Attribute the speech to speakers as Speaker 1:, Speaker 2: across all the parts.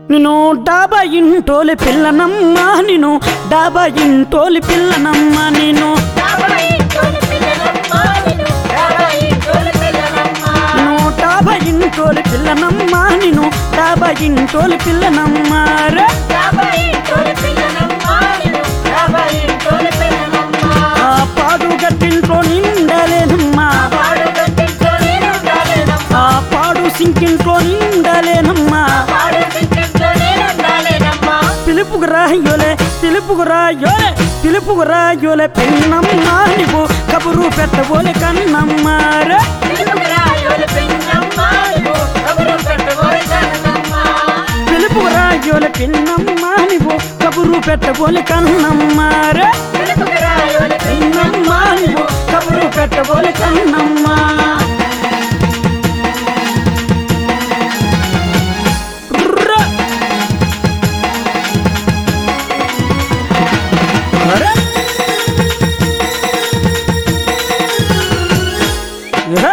Speaker 1: నిన్ను డాబా ఇంటోలి పిల్లనమ్మా నిన్ను డాబా ఇంటోలి పిల్లనమ్మా నేను నువ్వు డాబా ఇంటోలి పిల్లనమ్మా నేను డాబా ఇంటోలి పిల్లనమ్మా రే ఆ పాడు గట్టింట్లో నిండలేనమ్మా ఆ పాడు సింకింట్లో నిండలేనమ్మా పిలుపుకు రాయోలే పిలుపుకు రాయోలే పిలుపుకు రాయోలే పెన్నమ్మా నువ్వు కబురు పెట్టబోలే కన్నమ్మా రే పిలుపుకు రాయోలే పిన్నమ్మా నువ్వు కబురు పెట్టబోలే కన్నమ్మా రే పిన్నమ్మా నువ్వు కబురు పెట్టబోలే కన్నమ్మా ర్ర. అరే. ఏ?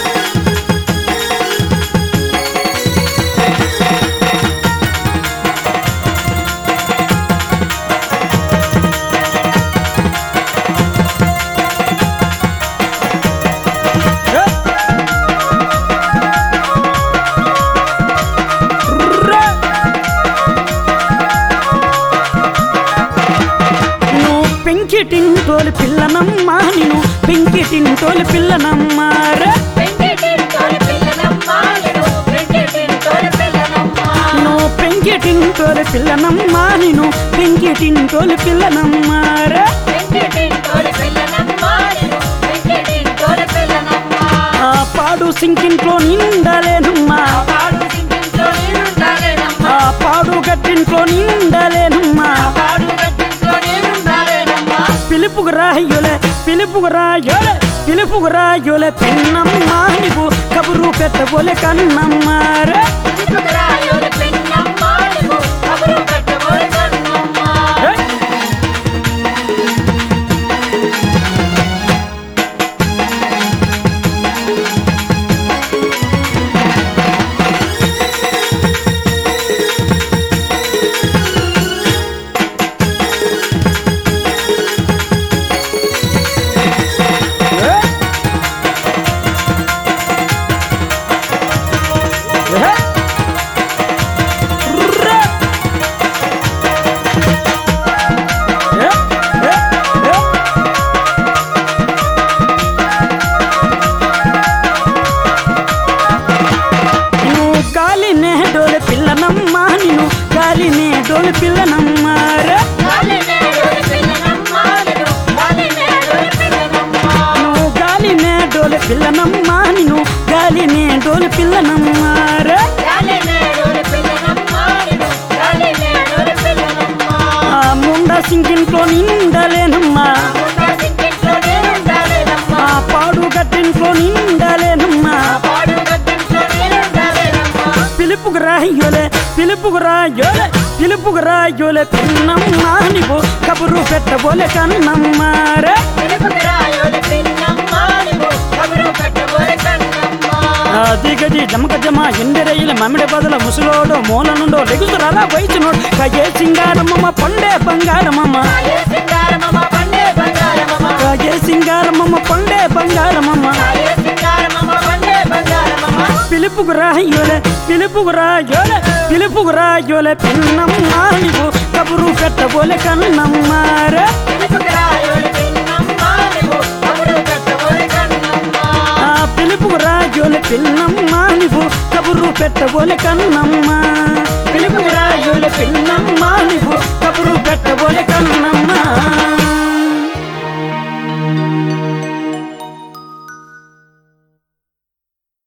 Speaker 1: ఏ? ర్ర. నువ్వు పెంకిటింటోలి పిల్లనమ్మా నేను పెంకిటింటోలి పిల్లనమ్మా రే నువ్వు పెంకిటింటోలి పిల్లనమ్మా నేను పెంకిటింటోలి పిల్లనమ్మా రే ఆ పాడు సింకింట్లో నిండలేనమ్మా ఆ పాడు గట్టింట్లో నిండలేనమ్మా పిలుపుకు రాయోలే పిలుపుకు రాయోలే పిలుపుకు రాయోలే పెన్నమ్మా నువ్వు కబురు పెట్టబోలే కన్నమ్మా రే ఏ? ఏ? ఏ? ర్ర. ఏ? ఏ? ఏ? నువ్వు గాలినే డోలు పిల్లనమ్మా నిన్ను గాలినే డోలు పిల్లనమ్మా రే నువ్వు గాలినే డోలు పిల్లనమ్మా నిన్ను గాలినే డోలు పిల్లనమ్మా రే ఆ ముండ సింకింట్లో నిండలేనమ్మా ఆ పాడు గట్టింట్లో నిండలేనమ్మా పిలుపుకు రాయోలే పిలుపుకు రాయోలే పిలుపుకు రాయోలే పిన్నమ్మా నువ్వు కబురు పెట్టబోలే కన్నమ్మా రే ఆ దిగది జమక జమ ఎండెరయిల మమిడి బదుల ముసలోడు మూల నుండో లెగుతురారా వయసునోడు కయ్యే సింగారమ్మ పండే బంగారమమ్మ కయ్యే సింగారమ్మ పండే బంగారమమ్మ పిలుపుకు రాయోలే పిలుపుకు రాయోలే పిలుపుకు రాయోలే పిన్నమ్మా నువ్వు కబురు పెట్టబోలే కన్నమ్మా రే ఆ పిలుపుకు రాయోలే పిన్నమ్మా నువ్వు కబురు పెట్టబోలే కన్నమ్మా పిలుపుకు రాయోలే పిన్నమ్మా నువ్వు కబురు పెట్టబోలే కన్నమ్మా